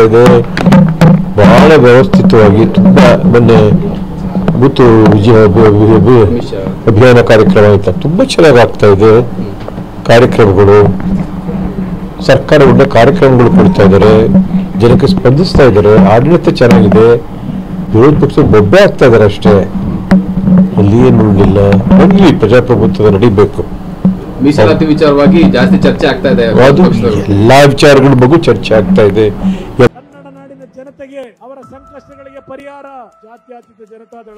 ಇದೆ ಬಹಳ ವ್ಯವಸ್ಥಿತವಾಗಿ ತುಂಬಾ ಮೊನ್ನೆ ಬೂತು ವಿಜಯ ಅಭಿ- ಅಭಿ- ಅಭಿ- ಅಭಿಯಾನ ಕಾರ್ಯಕ್ರಮ ಆಯ್ತಾ ತುಂಬಾ ಚೆನ್ನಾಗಿ ಆಗ್ತಾ ಇದೆ ಕಾರ್ಯಕ್ರಮಗಳು ಸರ್ಕಾರ ಒಳ್ಳೆ ಕಾರ್ಯಕ್ರಮಗಳು ಕೊಡ್ತಾ ಇದ್ದಾರೆ ಜನಕ್ಕೆ ಸ್ಪಂದಿಸ್ತಾ ಇದ್ದಾರೆ ಆಡಳಿತ ಚೆನ್ನಾಗಿದೆ ವಿರೋಧ ಪಕ್ಷ ಬೊಬ್ಬೆ ಆಗ್ತಾ ಇದ್ದಾರೆ ಅಷ್ಟೇ ಅಲ್ಲಿ ಏನು ಇಲ್ಲ ನಡೀಲಿ ಪ್ರಜಾಪ್ರಭುತ್ವ ನಡಿಬೇಕು ಮೀಸಲಾತಿ ವಿಚಾರವಾಗಿ ಜಾಸ್ತಿ ಚರ್ಚೆ ಆಗ್ತಾ ಇದೆ ಅದು ಪಕ್ಷದವರು. ಎಲ್ಲಾ ವಿಚಾರಗಳ ಬಗ್ಗೆ ಚರ್ಚೆ ಆಗ್ತಾ ಇದೆ ಕನ್ನಡ ನಾಡಿನ ಜನತೆಗೆ ಅವರ ಸಂಕಷ್ಟಗಳಿಗೆ ಪರಿಹಾರ ಜಾತ್ಯತೀತ ಜನತಾದಳ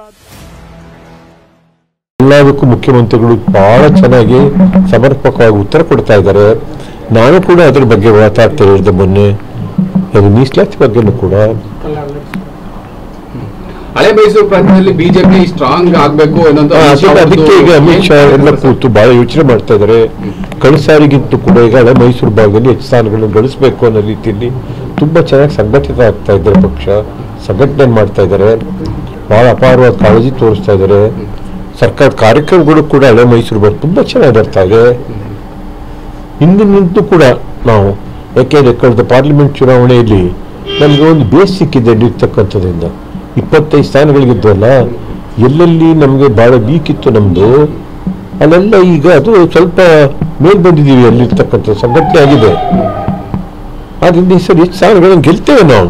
ಎಲ್ಲದಕ್ಕೂ ಮುಖ್ಯಮಂತ್ರಿಗಳು ಬಹಳ ಚೆನ್ನಾಗಿ ಸಮರ್ಪಕವಾಗಿ ಉತ್ತರ ಕೊಡ್ತಾ ಇದ್ದಾರೆ ನಾನು ಕೂಡ ಅದ್ರ ಬಗ್ಗೆ ಮಾತಾಡ್ತಾ ಹೇಳಿದೆ ಮೊನ್ನೆ ಅದು ಮೀಸಲಾತಿ ಬಗ್ಗೆನೂ ಕೂಡ ಹಳೆ ಮೈಸೂರು ಪ್ರಾಂತ್ಯದಲ್ಲಿ ಬಿಜೆಪಿ ಸ್ಟ್ರಾಂಗ್ ಆಗ್ಬೇಕು ಅನ್ನೋಂತ ಆ, ಅಮಿತ್ ಶಾ ಅದಕ್ಕೆ ಅದಕ್ಕೆ ಈಗ ಒಂದು ಅಮಿತ್ ಶಾ ಎಲ್ಲ ಕೂತು ಬಹಳ ಯೋಚನೆ ಮಾಡ್ತಾ ಇದ್ದಾರೆ ಕಳೆದ ಸಾರಿಗಿಂತೂ ಕೂಡ ಈಗ ಹಳೆ ಮೈಸೂರು ಭಾಗದಲ್ಲಿ ಹೆಚ್ಚು ಸ್ಥಾನಗಳನ್ನು ಗಳಿಸಬೇಕು ಅನ್ನೋ ರೀತಿಯಲ್ಲಿ ತುಂಬಾ ಚೆನ್ನಾಗಿ ಸಂಘಟಿತ ಆಗ್ತಾ ಇದ್ದಾರೆ ಪಕ್ಷ ಸಂಘಟನೆ ಮಾಡ್ತಾ ಇದ್ದಾರೆ ಬಹಳ ಅಪಾರವಾದ ಕಾಳಜಿ ತೋರಿಸ್ತಾ ಇದ್ದಾರೆ ಸರ್ಕಾರದ ಕಾರ್ಯಕ್ರಮಗಳು ಕೂಡ ಹಳೆ ಮೈಸೂರು ಬಗ್ಗೆ ತುಂಬಾ ಚೆನ್ನಾಗಿ ಬರ್ತಾ ಇದೆ ಹಿಂದಿನಿಂದಲೂ ಕೂಡ ನಾವು ಯಾಕೆಂದ್ರೆ ಕಳೆದ ಪಾರ್ಲಿಮೆಂಟ್ ಚುನಾವಣೆಯಲ್ಲಿ ನಮಗೆ ಒಂದು ಬೇಸ್ ಸಿಕ್ಕಿದೆ ನೀಡ್ತಕ್ಕಂಥದ್ರಿಂದ ಇಪ್ಪತ್ತೈದು ಸ್ಥಾನಗಳಿಗಿದ್ವಲ್ಲ ಎಲ್ಲೆಲ್ಲಿ ನಮಗೆ ಬಹಳ ವೀಕ್ ಇತ್ತು ನಮ್ದು ಅಲ್ಲೆಲ್ಲ ಈಗ ಅದು ಸ್ವಲ್ಪ ಮೇಲ್ ಬಂದಿದ್ದೀವಿ ಅಲ್ಲಿರ್ತಕ್ಕಂಥ ಸಂಘಟನೆ ಆಗಿದೆ ಆದ್ರಿಂದ ಈ ಸರಿ ಹೆಚ್ಚು ಸ್ಥಾನಗಳನ್ನು ಗೆಲ್ತೇವೆ ನಾವು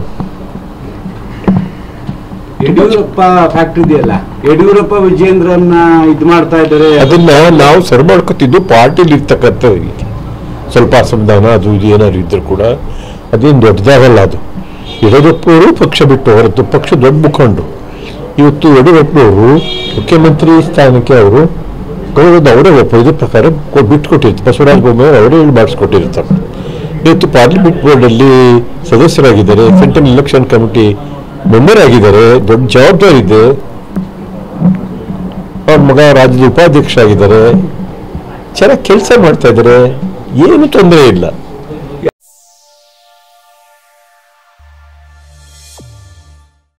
ಯಡಿಯೂರಪ್ಪ ಫ್ಯಾಕ್ಟ್ರಿ ಇದೆಯಲ್ಲ ಯಡಿಯೂರಪ್ಪ ವಿಜೇಂದ್ರನ್ನ ಇದ್ ಮಾಡ್ತಾ ಇದ್ದಾರೆ ಅದನ್ನ ನಾವು ಸರಿ ಮಾಡ್ಕೊತಿದ್ದು ಪಾರ್ಟಿಲಿ ಇರ್ತಕ್ಕಂಥ ರೀತಿ ಸ್ವಲ್ಪ ಅಸಮಾಧಾನ ಅದು ಇದು ಏನಾದ್ರು ಇದ್ರು ಕೂಡ ಅದೇನು ದೊಡ್ಡದಾಗಲ್ಲ ಅದು ಯಡಿಯೂರಪ್ಪನವರು ಪಕ್ಷ ಬಿಟ್ಟು ಹೊರತು ಪಕ್ಷ ದೊಡ್ಡ ಮುಖಂಡು ಇವತ್ತು ಯಡಿಯೂರಪ್ಪನವರು ಮುಖ್ಯಮಂತ್ರಿ ಸ್ಥಾನಕ್ಕೆ ಅವರು ಗೌರವದ ಅವರೇ ಒಪ್ಪ ಇದ್ರ ಪ್ರಕಾರ ಕೊ- ಬಿಟ್ಕೊಟ್ಟಿರ್ತಾರೆ ಬಸವರಾಜ ಬೊಮ್ಮಾಯಿ ಅವರೇ ಹೇಳಿ ಮಾಡಿಸ್ಕೊಟ್ಟಿರ್ತಾರೆ ಇವತ್ತು ಪಾರ್ಲಿಮೆಂಟ್ ಬೋರ್ಡಲ್ಲಿ ಸದಸ್ಯರಾಗಿದ್ದಾರೆ ಸೆಂಟ್ರಲ್ ಎಲೆಕ್ಷನ್ ಕಮಿಟಿ ಮೆಂಬರ್ ಆಗಿದ್ದಾರೆ ದೊಡ್ಡ ಜವಾಬ್ದಾರಿ ಇದೆ ಅವ್ರ ಮಗ ರಾಜ್ಯದ ಉಪಾಧ್ಯಕ್ಷ ಆಗಿದ್ದಾರೆ ಚೆನ್ನಾಗಿ ಕೆಲಸ ಮಾಡ್ತಾ ಇದ್ದಾರೆ ಏನು ತೊಂದರೆ ಇಲ್ಲ